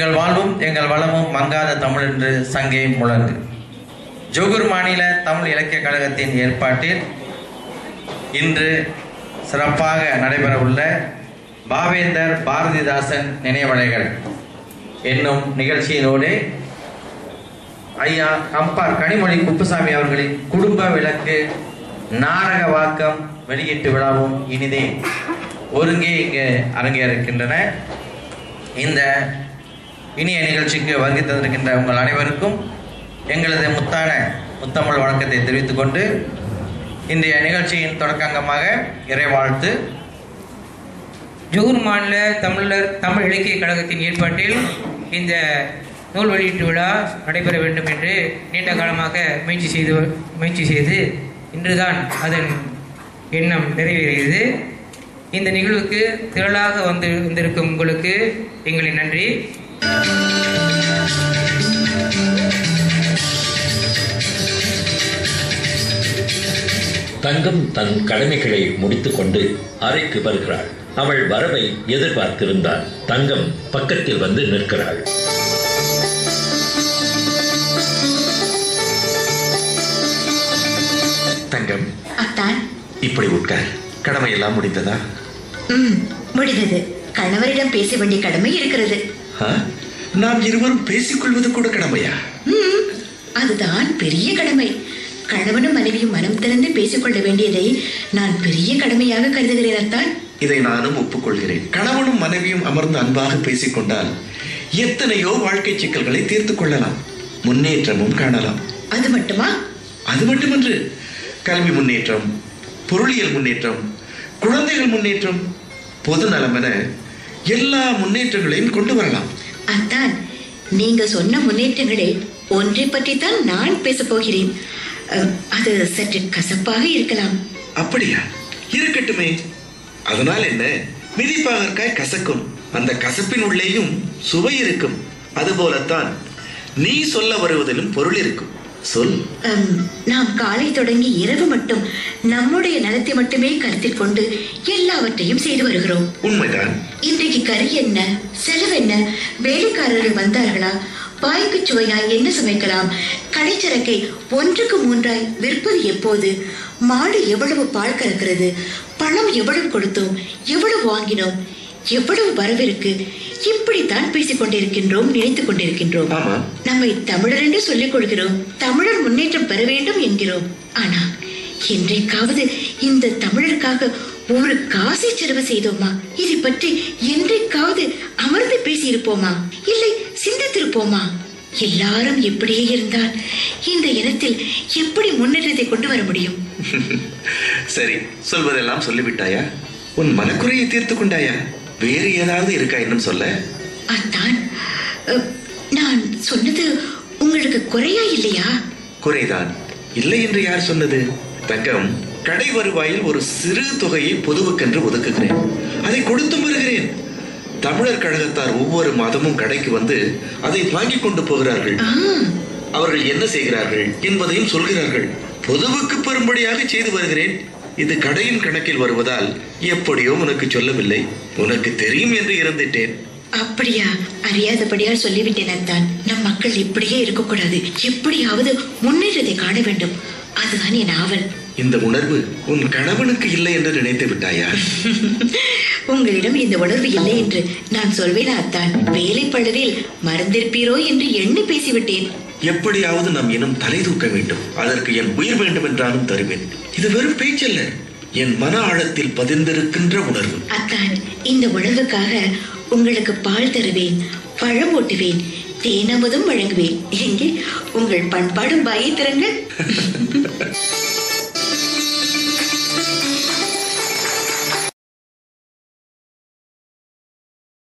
எங்கள் வாழ்வும் எங்கள் வளமும் மங்காத தமிழ் என்று சங்கே முழங்கு ஜோகூர் மாநில தமிழ் இலக்கிய கழகத்தின் ஏற்பாட்டில் இன்று சிறப்பாக நடைபெறவுள்ள பாவேந்தர் பாரதிதாசன் நினைவலைகள் என்னும் நிகழ்ச்சியினோடு ஐயா கம்பார் கனிமொழி குப்புசாமி அவர்களின் குடும்ப விளக்கு நாடக வாக்கம் வெளியீட்டு விழாவும் இனிதே ஒருங்கே இங்கு அரங்கேறிருக்கின்றன இந்த இனிய நிகழ்ச்சிக்கு வருகை தந்திருக்கின்ற உங்கள் அனைவருக்கும் எங்களது முத்தான முத்தமிழ் வணக்கத்தை தெரிவித்துக் கொண்டு இன்றைய நிகழ்ச்சியின் தொடக்கங்கமாக இறைவாழ்த்து ஜோகூர் மாநில தமிழர் தமிழ் இலக்கிய கழகத்தின் ஏற்பாட்டில் இந்த நூல் வெளியீட்டு விழா நடைபெற வேண்டும் என்று நீண்ட காலமாக முயற்சி செய்து முயற்சி செய்து இன்றுதான் அதன் எண்ணம் நிறைவேறியது இந்த நிகழ்வுக்கு திரளாக வந்து வந்திருக்கும் உங்களுக்கு எங்களின் நன்றி தங்கம் தன் கடமைகளை முடித்துக்கொண்டு அறைக்கு வருகிறாள் அவள் வரவை எதிர்பார்த்திருந்தாள் தங்கம் பக்கத்தில் வந்து நிற்கிறாள் தங்கம் அத்தான் இப்படி உட்கார் கடமை எல்லாம் முடிந்ததா ம் முடிந்தது கணவரிடம் பேச வேண்டிய கடமை இருக்கிறது ஆ? நாம் இருவரும் பேசிக்கொள்வது கூட கடமையா ம் அதுதான் பெரிய கடமை கணவனும் மனைவியும் மனம் திறந்து பேசிக்கொள்ள வேண்டியதை நான் பெரிய கடமையாக கருதுகிறேன் அத்தான் இதை நானும் ஒப்புக்கொள்கிறேன் கணவனும் மனைவியும் அமர்ந்து அன்பாக பேசிக்கொண்டால் எத்தனையோ வாழ்க்கை சிக்கல்களை தீர்த்து கொள்ளலாம் முன்னேற்றமும் காணலாம் அது மட்டுமா அது மட்டுமன்று கல்வி முன்னேற்றம் பொருளியல் முன்னேற்றம் குழந்தைகள் முன்னேற்றம் பொது நலம் என எல்லா முன்னேற்றங்களையும் கொண்டு வரலாம் அத்தான் நீங்க சொன்ன முன்னேற்றங்களில் ஒன்றை பற்றி தான் நான் பேசப் போகிறேன் அஹ், அது சற்று கசப்பாக இருக்கலாம் அப்படியா இருக்கட்டுமே அதனால் என்ன மிதிப்பாகற்காய் கசக்கும் அந்த கசப்பின் உள்ளேயும் சுவை இருக்கும் அதுபோலத்தான் நீ சொல்ல வருவதிலும் பொருள் இருக்கும் சொல் அம், நாம் காலை தொடங்கி இரவு மட்டும் நம்முடைய நலத்தை மட்டுமே கருத்தில் கொண்டு எல்லாவற்றையும் செய்து வருகிறோம் உண்மைதான் இன்றைக்கு கறி என்ன செலவு என்ன வேலைக்காரர்கள் வந்தார்களா வாய்க்கு சுவையாய் என்ன சமைக்கலாம் கடைச்சரக்கை ஒன்றுக்கு மூன்றாய் விற்பது எப்போது மாடு எவ்வளவு பால் கறக்கிறது பணம் எவ்வளவு கொடுத்தோம் எவ்வளவு வாங்கினோம் எவ்வளவு வரவிருக்கு இப்படித்தான் பேசிக் கொண்டிருக்கின்றோம் நினைத்துக் கொண்டிருக்கின்றோம் ஆமா நம்மை தமிழர் என்று சொல்லிக் கொள்கிறோம் தமிழர் முன்னேற்றம் பெற வேண்டும் என்கிறோம் ஆனா என்றைக்காவது இந்த தமிழருக்காக ஒரு காசை செலவு செய்தோமா இதை பற்றி என்றைக்காவது அமர்ந்து பேசியிருப்போமா இல்லை சிந்தித்திருப்போமா எல்லாரும் இப்படியே இருந்தால் இந்த இனத்தில் எப்படி முன்னேற்றத்தை கொண்டு வர முடியும் சரி சொல்வதெல்லாம் சொல்லிவிட்டாயா உன் மனக்குறையை தீர்த்து கொண்டாயா வேறு ஏதாவது இருக்கா இன்னும் சொல்ல அத்தான் அஹ், நான் சொன்னது உங்களுக்கு குறையா இல்லையா குறைதான் இல்லை என்று யார் சொன்னது தங்கம் கடை வருவாயில் ஒரு சிறு தொகையை பொதுவுக்கென்று ஒதுக்குகிறேன் அதை கொடுத்தும் வருகிறேன் தமிழர் கழகத்தார் ஒவ்வொரு மாதமும் கடைக்கு வந்து அதை வாங்கிக் கொண்டு போகிறார்கள் ஆ அவர்கள் என்ன செய்கிறார்கள் என்பதையும் சொல்கிறார்கள் பொதுவுக்கு பெரும்படியாக செய்து வருகிறேன் இது கடையின் கணக்கில் வருவதால் எப்படியோ உனக்கு சொல்லவில்லை உனக்கு தெரியும் என்று இருந்துட்டேன் அப்படியா அறியாதபடியால் சொல்லிவிட்டேன் அத்தான் நம் மக்கள் இப்படியே இருக்கக்கூடாது எப்படியாவது முன்னேற்றத்தை காண வேண்டும் அதுதான் என் ஆவல் இந்த உணர்வு உன் கணவனுக்கு இல்லை என்று நினைத்து விட்டாயா உங்களிடம் இந்த உணர்வு இல்லை என்று நான் சொல்வேன் அத்தான் வேலை பழுவில் மறந்திருப்பீரோ என்று எண்ணி பேசிவிட்டேன் எப்படியாவது நம் இனம் தலை தூக்க வேண்டும் அதற்கு என் உயிர் வேண்டும் என்றாலும் தருவேன் இது வெறும் பேச்சல்ல என் மன ஆழத்தில் பதிந்திருக்கின்ற உணர்வு அத்தான் இந்த உணர்வுக்காக உங்களுக்கு பால் தருவேன் பழம் ஓட்டுவேன் தேனமுதும் வழங்குவேன் எங்கே உங்கள் பண்பாடும் பாயை திறங்கள்